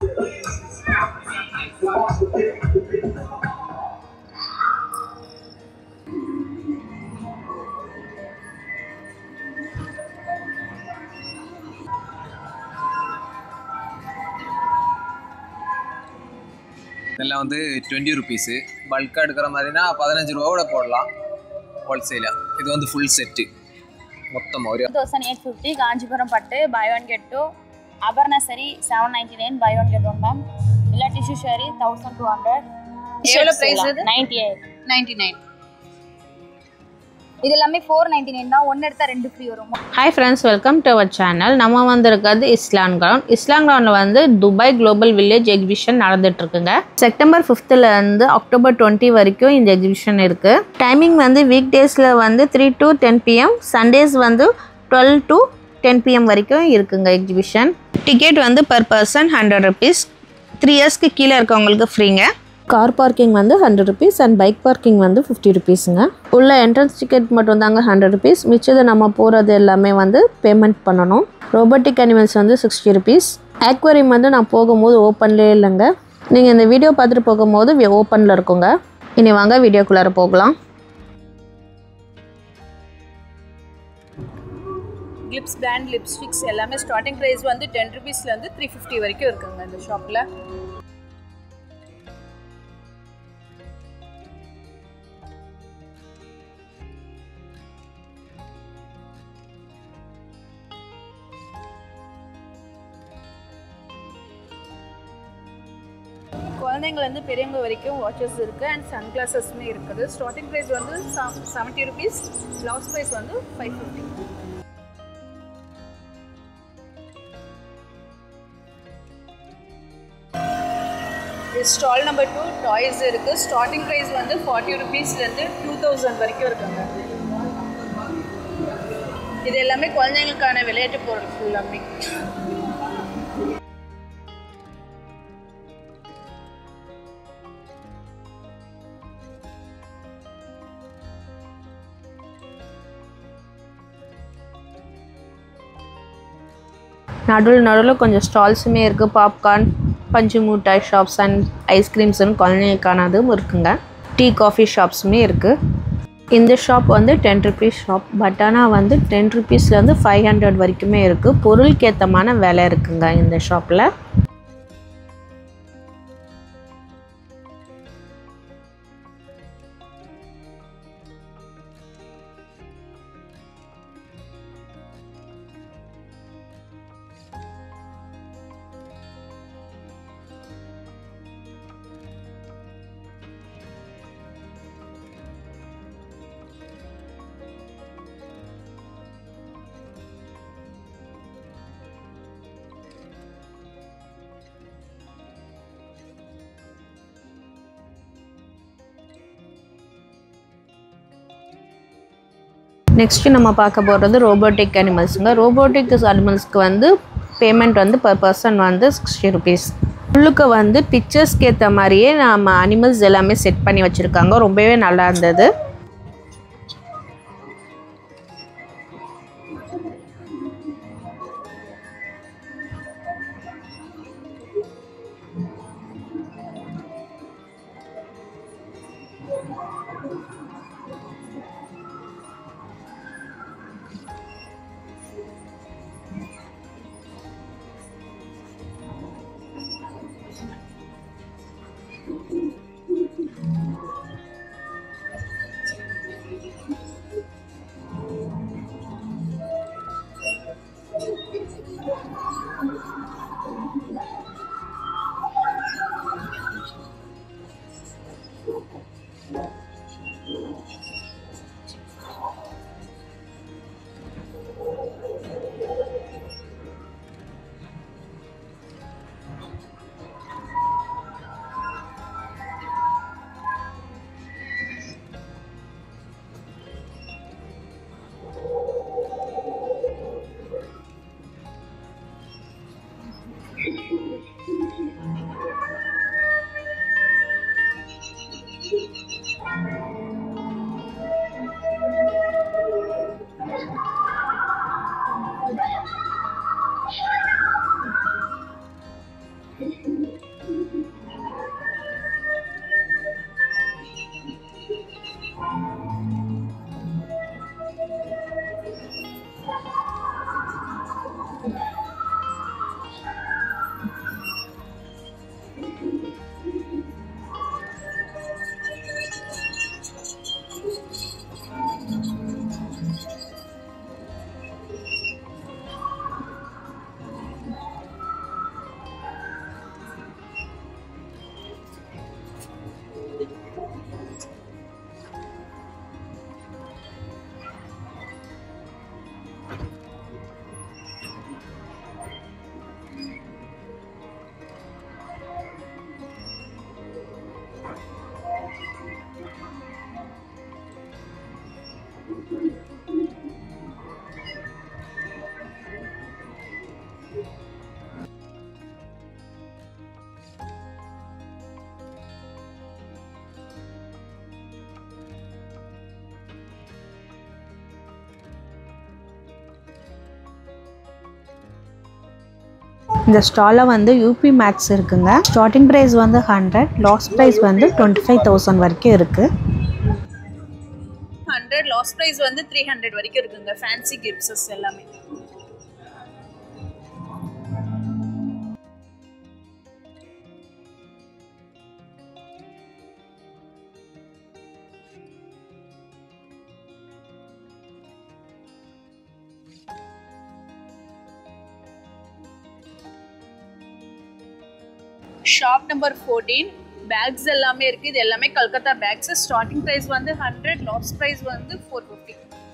இதெல்லாம் வந்து twenty rupees பல்காக எடுக்கிற மாதிரினா பதினஞ்சு ரூபாவோட போடலாம் ஹோல்சேலாக இது வந்து ஃபுல் செட்டு மொத்தமாக ஒரு தௌசண்ட் எயிட் ஃபிஃப்டி காஞ்சிபுரம் பட்டு buy one get two Aparna சரி seven ninety nine buy one get one ma'am இல்லை tissue sari thousand two hundred எவ்வளோ price இது? நைன்டி எயிட் நைன்டி நைன் இது எல்லாமே ஃபோர் நைன்டி நைன் தான் ஒன்று எடுத்தால் ரெண்டு ஃப்ரீ வரும் hi friends welcome to our channel நம்ம வந்திருக்கிறது இஸ்லான் கிரவுண்ட் இஸ்லான் கிரவுண்டில் வந்து துபாய் குளோபல் வில்லேஜ் எக்ஸிபிஷன் நடந்துட்டு இருக்குங்க செப்டம்பர் ஃபிஃப்த்துலேருந்து அக்டோபர் டுவெண்ட்டி வரைக்கும் இந்த எக்ஸிபிஷன் இருக்குது டைமிங் வந்து வீக் டேஸில் வந்து three to ten PM Sundays வந்து டுவெல் டு டென் பிஎம் வரைக்கும் இருக்குங்க எக்ஸிபிஷன் டிக்கெட் வந்து per person hundred rupees three இயர்ஸ்க்கு கீழே இருக்கவங்களுக்கு ஃப்ரீங்க கார் பார்க்கிங் வந்து hundred rupees and bike parking வந்து ஃபிஃப்டி ருபீஸுங்க உள்ள என்ட்ரன்ஸ் டிக்கெட் மட்டும் தாங்க ஹண்ட்ரட் ருபீஸ் மிச்சது நம்ம போகிறது எல்லாமே வந்து பேமெண்ட் பண்ணணும் ரோபோட்டிக் அனிமல்ஸ் வந்து சிக்ஸ்டி ருபீஸ் ஆக்வரியம் வந்து நான் போகும்போது ஓப்பன்லேயே இல்லைங்க நீங்கள் இந்த வீடியோ பார்த்துட்டு போகும்போது ஓப்பனில் இருக்குங்க இனி வாங்க வீடியோக்குள்ளார போகலாம் கிளிப்ஸ் பிராண்ட் லிப்ஸ்டிக்ஸ் எல்லாமே ஸ்டார்டிங் ப்ரைஸ் வந்து டென் ருபீஸ்லேருந்து த்ரீ ஃபிஃப்டி வரைக்கும் இருக்குங்க இந்த ஷாப்பில் குழந்தைங்கலேருந்து பெரியவங்க வரைக்கும் வாட்சஸ் இருக்குது அண்ட் சன் கிளாஸஸுமே இருக்குது ஸ்டார்டிங் ப்ரைஸ் வந்து செவன்ட்டி ருபீஸ் ப்ளவுஸ் ப்ரைஸ் வந்து five fifty stall number two toys இருக்குது ஸ்டார்டிங் ப்ரைஸ் வந்து ஃபார்ட்டி ருபீஸ்லேருந்து டூ தௌசண்ட் வரைக்கும் இருக்குங்க இது எல்லாமே குழந்தைங்களுக்கான விளையாட்டு பொருள் ஃபுல்லாமே நடுவில் நடுவில் கொஞ்சம் ஸ்டால்ஸுமே இருக்குது பாப்கார்ன் பஞ்சு மிட்டாய் ஷாப்ஸ் அண்ட் ஐஸ்கிரீம்ஸ்னு குழந்தைங்களுக்கானதும் இருக்குங்க டீ காஃபி ஷாப்ஸுமே இருக்குது இந்த ஷாப் வந்து டென் ருபீஸ் ஷாப் பட் ஆனால் வந்து டென் ருபீஸ்லேருந்து ஃபைவ் ஹண்ட்ரட் வரைக்குமே இருக்குது பொருளுக்கு ஏற்றமான விலை இருக்குங்க இந்த ஷாப்பில் நெக்ஸ்ட்டு நம்ம பார்க்க போகிறது ரோபோட்டிக் அனிமல்ஸுங்க ரோபோட்டிக் அனிமல்ஸ்க்கு வந்து பேமெண்ட் வந்து பர் பர்சன் வந்து சிக்ஸ்டி ருபீஸ் உள்ளுக்கு வந்து பிக்சர்ஸ்க்கு ஏற்ற மாதிரியே நம்ம அனிமல்ஸ் எல்லாமே செட் பண்ணி வச்சுருக்காங்க ரொம்பவே நல்லா இருந்தது இந்த ஸ்டாலில் வந்து யூபி மேக்ஸ் இருக்குங்க ஸ்டார்டிங் ப்ரைஸ் வந்து ஹண்ட்ரட் லாஸ்ட் ப்ரைஸ் வந்து டுவெண்ட்டி ஃபைவ் தௌசண்ட் வரைக்கும் இருக்குது ஹண்ட்ரட் லாஸ் ப்ரைஸ் வந்து த்ரீ ஹண்ட்ரட் வரைக்கும் இருக்குங்க ஃபேன்சி கிப்ஸஸ் எல்லாமே ஷாப் நம்பர் ஃபோர்டீன் பேக்ஸ் எல்லாமே இருக்குது இது எல்லாமே கல்கத்தா பேக்ஸ் ஸ்டார்டிங் ப்ரைஸ் வந்து ஹண்ட்ரட் லாஸ்ட் ப்ரைஸ் வந்து four fifty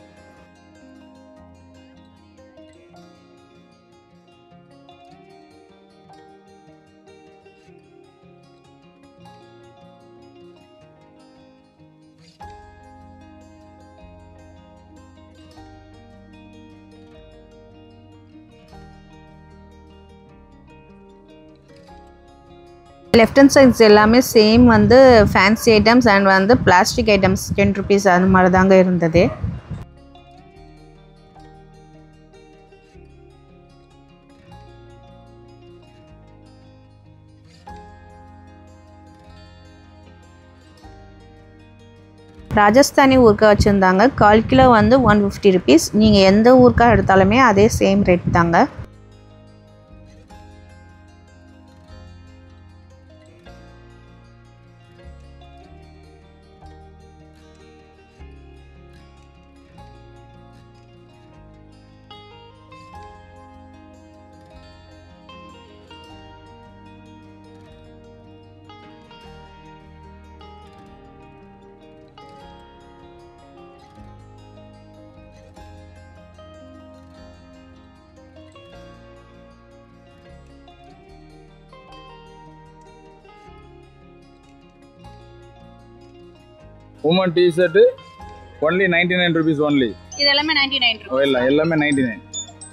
left hand sides எல்லாமே சேம் வந்து ஃபேன்சி ஐட்டம்ஸ் அண்ட் வந்து பிளாஸ்டிக் ஐட்டம்ஸ் டென் ருபீஸ் அது மாதிரி தாங்க இருந்தது ராஜஸ்தானி ஊர்க்கா வச்சுருந்தாங்க கால் கிலோ வந்து ஒன் ஃபிஃப்டி ருபீஸ் நீங்கள் எந்த ஊர்க்கா எடுத்தாலுமே அதே சேம் ரேட் தாங்க woman T shirt only ninety nine rupees only இது எல்லாமே நைன்டி நைன் இல்லை எல்லாமே ninety nine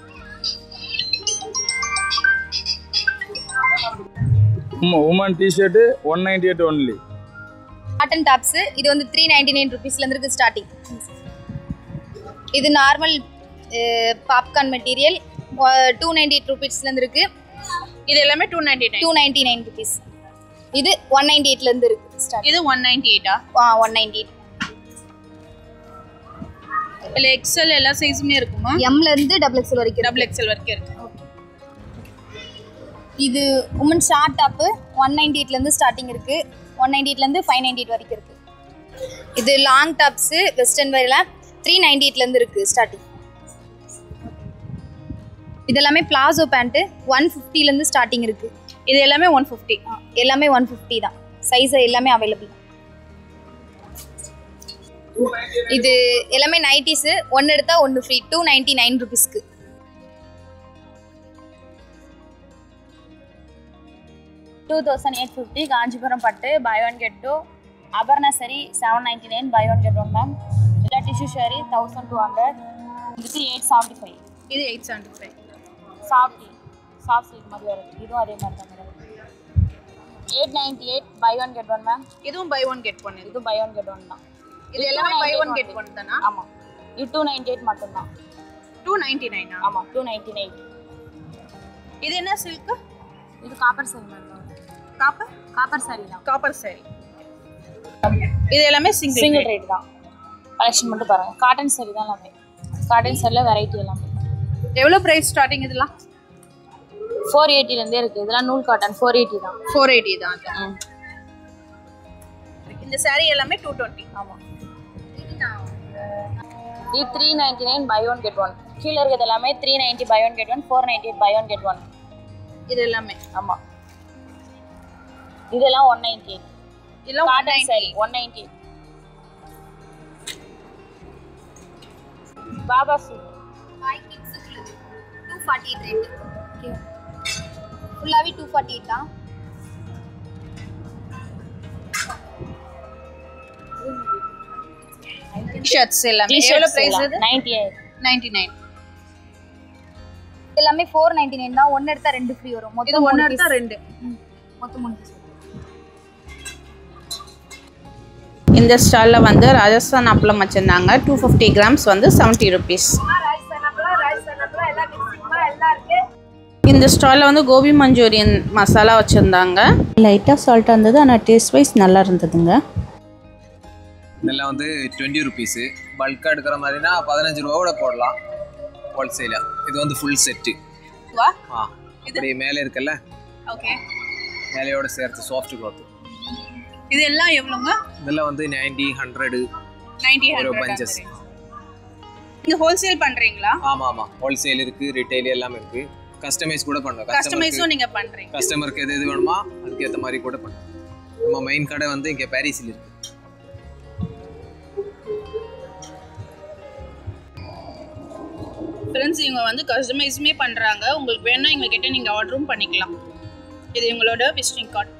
woman T shirt one ninety eight only cotton tops இது வந்து த்ரீ நைன்டி நைன் ருபீஸ்லேருந்து இருக்குது ஸ்டார்டிங் இது normal popcorn material two ninety eight ருபீஸ்லேருந்து இருக்குது இது எல்லாமே two ninety nine two ninety nine rupees இது ஒன் நைன்டி எயிட்லேருந்து இருக்குது ஸ்டார்ட் இது ஒன் நைன்டி எயிட்டா ஆ ஒன் நைன்டி எயிட் இல்லை எக்ஸல் எல்லா சைஸுமே இருக்குமா எம்லேருந்து டபுள் எக்ஸ்எல் வரைக்கும் இருக்கு. டபுள் எக்ஸல் வரைக்கும் இருக்கு இது woman short top one ninety எயிட்லேருந்து ஸ்டார்டிங் இருக்குது ஒன் நைன்டி எயிட்லேருந்து ஃபைவ் நைன்டி எயிட் வரைக்கும் இருக்குது இது லாங் டாப்ஸு வெஸ்டர்ன் வேரில் த்ரீ நைன்டி எயிட்லேருந்து இருக்குது ஸ்டார்டிங் இது எல்லாமே பிளாசோ பேண்ட்டு ஒன் ஃபிஃப்டிலேருந்து ஸ்டார்டிங் இருக்குது இது எல்லாமே ஒன் ஃபிஃப்டி எல்லாமே ஒன் ஃபிஃப்டி தான் சைஸ் எல்லாமே அவைலபிள் இது எல்லாமே நைட்டிஸு ஒன்று எடுத்தா ஒன்று ஃப்ரீ டூ நைன்டி நைன் ருபீஸ்க்கு two thousand eight fifty Kanchipuram பட்டு buy one get two Aparna சரி seven ninety nine buy one get one ma'am இல்லை tissue sari thousand two hundred இதுக்கு எயிட் செவன்ட்டி ஃபைவ் இது eight seventy five softy soft silk மாதிரி வருது இதுவும் அதே மாதிரி தான் madam eight ninety eight buy one get one ma'am இதுவும் பை ஒன் கெட் ஒன் இது இது பை ஒன் கெட் ஒன் தான் இது எல்லாமே பை ஒன் கெட் ஒன் தானா ஆமாம் இது டூ நைன்ட்டி எயிட் மட்டும்தான் டூ நைன்டி நைனா ஆமாம் டூ நைன்ட்டி நைன் இது என்ன சில்க் இது copper sari ma'am copper copper sari தான் காப்பர் சாரி இது எல்லாமே சிங்கிள் சிங்கிள் ரேட் தான் கலெக்ஷன் மட்டும் பாருங்கள் காட்டன் சாரி தான் எல்லாமே காட்டன் சாரியில் வெரைட்டி எல்லாமே எவ்வளோ ப்ரைஸ் ஸ்டார்டிங் இதெல்லாம் ஃபோர் எயிட்டிலேருந்தே இருக்குது இதெல்லாம் நூல் காட்டன் ஃபோர் எயிட்டி தான் ஃபோர் எயிட்டி தான் அது. ம் இந்த saree எல்லாமே டூ டுவெண்ட்டி ஆமாம் இது three ninety nine buy one get one கீழே இருக்கிறது எல்லாமே three ninety buy one get one four ninety eight buy one get one இது எல்லாமே ஆமாம் இதெல்லாம் ஒன் நைன்டி எயிட் இதெல்லாம் one cotton sari one ninety eight பாபா suit two forty eight rate okay ஃபுல்லாகவே டூ ஃபார்ட்டி எயிட் தான் ஷர்ட்ஸ் எல்லாமே எவ்வளோ ப்ரைஸ் இது நைன்டி எயிட் நைன்டி நைன் எல்லாமே ஃபோர் நைன்டி நைன் தான் ஒன்று எடுத்தா ரெண்டு ஃப்ரீ வரும் இது மொத்தம் ஒன்று மூணு எடுத்தா piece. ரெண்டு ம், மொத்தம் மூணு piece. இந்த ஸ்டாலில் வந்து ராஜஸ்தான் அப்பளம் வச்சுருந்தாங்க டூ ஃபிஃப்டி கிராம்ஸ் வந்து செவன்ட்டி ருபீஸ் இந்த ஸ்டாலில் வந்து கோபி மஞ்சூரியன் மசாலா வச்சுருந்தாங்க லைட்டாக சால்ட்டாக இருந்தது ஆனால் டேஸ்ட் வைஸ் நல்லா இருந்ததுங்க இதெல்லாம் வந்து டுவெண்ட்டி ருபீஸு பல்காக எடுக்கிற மாதிரினா பதினஞ்சு ரூபா கூட போடலாம் ஹோல்சேலாக இது வந்து ஃபுல் செட்டு வா ஆ இப்படி மேலே இருக்குல்ல ஓகே மேலையோட சேர்த்து சாஃப்ட் க்ளாத் இது எல்லாம் எவ்வளோங்க இதெல்லாம் வந்து நைன்டி ஹண்ட்ரடு நைன்டி ஒரு ஹண்ட்ரட் பஞ்சஸ் நீங்க ஹோல்சேல் பண்றீங்களா ஆமாம் ஆமாம் ஹோல்சேல் இருக்குது ரீட்டைல் எல்லாமே இருக்குது கஸ்டமைஸ் கூட பண்ணுறோம் கஸ்டமைஸும் நீங்க பண்றீங்க கஸ்டமருக்கு எது எது வேணுமோ அதுக்கேற்ற மாதிரி கூட பண்ணுறோம் நம்ம மெயின் கடை வந்து இங்கே பாரிஸில் இருக்குது ஃப்ரெண்ட்ஸ் இவங்க வந்து கஸ்டமைஸுமே பண்றாங்க உங்களுக்கு வேணா எங்க கிட்ட நீங்க ஆர்டரும் பண்ணிக்கலாம் இது இவங்களோட விசிட்டிங் கார்டு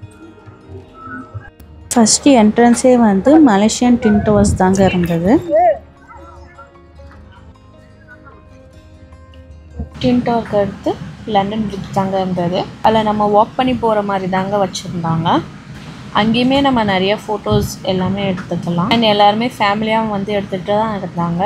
ஃபஸ்ட்டு என்ட்ரன்ஸே வந்து மலேசியன் டின்டோஸ் தாங்க இருந்தது டின்டோக்கு அடுத்து லண்டன் பிரிட்ஜ் தாங்க இருந்தது அதில் நம்ம வாக் பண்ணி போகிற மாதிரி தாங்க வச்சுருந்தாங்க அங்கேயுமே நம்ம நிறைய ஃபோட்டோஸ் எல்லாமே எடுத்துக்கலாம் அண்ட் எல்லாருமே ஃபேமிலியாக வந்து எடுத்துகிட்டு தான் இருந்தாங்க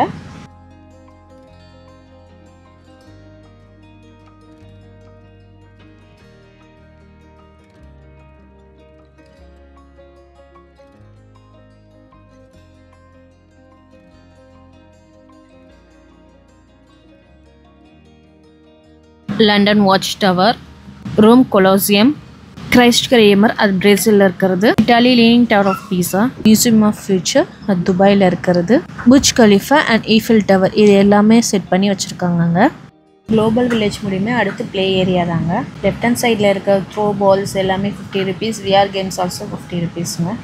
London watch tower Rome Colosseum Christ கிரேமர் அது பிரேசிலில் இருக்கிறது Italy leaning tower of Pisa museum of future அது துபாயில் இருக்கிறது Burj Khalifa and Eiffel tower இது எல்லாமே செட் பண்ணி வச்சுருக்காங்கங்க குளோபல் வில்லேஜ் முடியுமே அடுத்து ப்ளே ஏரியா தாங்க லெஃப்ட் ஹேண்ட் சைடில் இருக்க த்ரோ பால்ஸ் எல்லாமே fifty rupees VR games also fifty ருபீஸுங்க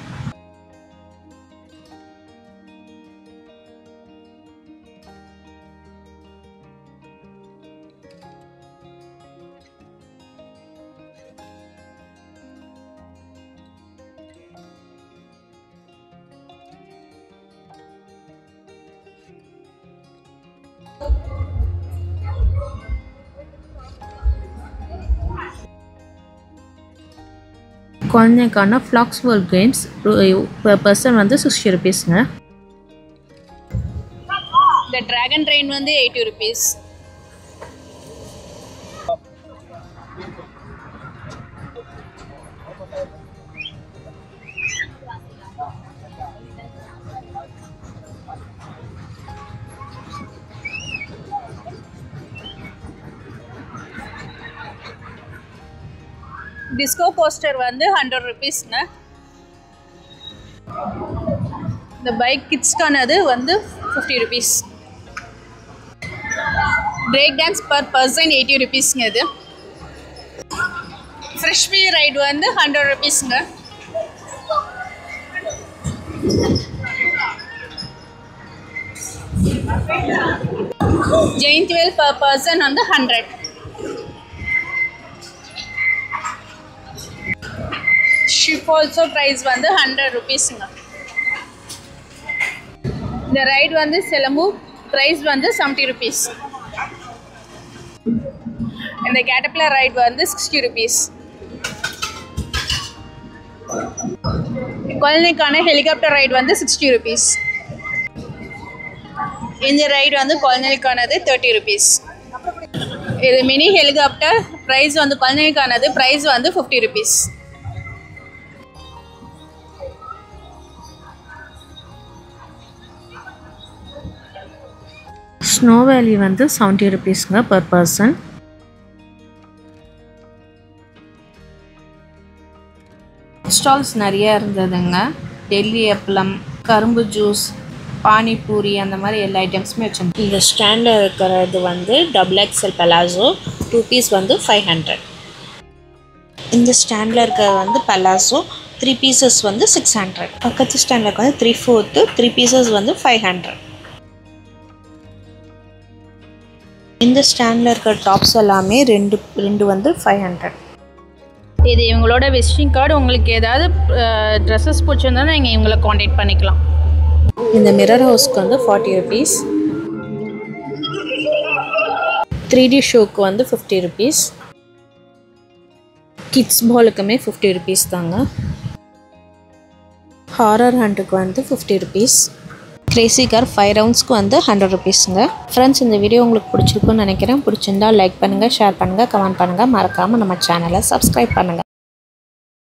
குழந்தைக்கான ஃப்ளாக்ஸ் வேர்ல்ட் கேம்ஸ் per பர்சன் வந்து சிக்ஸ்டி ருபீஸுங்க இந்த டிராகன் ட்ரெயின் வந்து எயிட்டி ருபீஸ் டிஸ்கோ கோஸ்டர் வந்து ஹண்ட்ரட் ருபீஸ்ங்க இந்த பைக் கிட்ஸ்க்கானது வந்து fifty rupees break dance per person eighty ருபீஸ்ங்க இது ஃப்ரெஷ்மி ரைடு வந்து ஹண்ட்ரட் ருபீஸ்ங்க ஜெயின் டுவெல் பர் பர்சன் வந்து ஹண்ட்ரட் ஷிப் ஆல்சோ ப்ரைஸ் வந்து ஹண்ட்ரட் ருபீஸுங்க இந்த ரைடு வந்து சிலம்பு ப்ரைஸ் வந்து செவன்ட்டி ருபீஸ் இந்த கேட்டபிளர் ரைடு வந்து சிக்ஸ்டி ருபீஸ் குழந்தைக்கான ஹெலிகாப்டர் ரைடு வந்து சிக்ஸ்டி ருபீஸ் இந்த ரைடு வந்து குழந்தைக்கானது தேர்ட்டி ருபீஸ் இது மினி ஹெலிகாப்டர் ப்ரைஸ் வந்து குழந்தைக்கானது ப்ரைஸ் வந்து ஃபிஃப்டி ருபீஸ் ஸ்னோ வேலி வந்து செவன்ட்டி ருபீஸுங்க per பர்சன் ஸ்டால்ஸ் நிறைய இருந்ததுங்க டெல்லி அப்பளம் கரும்பு ஜூஸ் பானிபூரி அந்த மாதிரி எல்லா ஐட்டம்ஸுமே வச்சுருந்தோம் இந்த ஸ்டாண்டில் இருக்கிறது வந்து double XL palazzo two piece வந்து ஃபைவ் ஹண்ட்ரட் இந்த ஸ்டாண்டில் இருக்கிறது வந்து பலாசோ த்ரீ பீசஸ் வந்து சிக்ஸ் ஹண்ட்ரட் பக்கத்து ஸ்டாண்டில் இருக்கிறது த்ரீ ஃபோர்த்து த்ரீ பீசஸ் வந்து ஃபைவ் ஹண்ட்ரட் இந்த ஸ்டாண்டில் இருக்கிற டாப்ஸ் எல்லாமே ரெண்டு ரெண்டு வந்து ஃபைவ் ஹண்ட்ரட் இது இவங்களோட விசிட்டிங் கார்டு உங்களுக்கு ஏதாவது ட்ரெஸ்ஸஸ் பிடிச்சிருந்தா நீங்கள் இவங்களை காண்டாக்ட் பண்ணிக்கலாம் இந்த மிரர் ஹவுஸ்க்கு வந்து ஃபார்ட்டி ருபீஸ் த்ரீ டி ஷோக்கு வந்து ஃபிஃப்டி ருபீஸ் கிட்ஸ் பாலுக்குமே ஃபிஃப்டி ருபீஸ் தாங்க ஹாரர் ஹண்ட்டுக்கு வந்து fifty rupees crazy car five ரவுண்ட்ஸ்க்கு வந்து ஹண்ட்ரட் ருபீஸுங்க ஃப்ரெண்ட்ஸ் இந்த வீடியோ உங்களுக்கு பிடிச்சிருக்குன்னு நினைக்கிறேன் பிடிச்சிருந்தா லைக் பண்ணுங்கள் ஷேர் பண்ணுங்கள் கமெண்ட் பண்ணுங்கள் மறக்காமல் நம்ம சேனலை சப்ஸ்கிரைப் பண்ணுங்கள்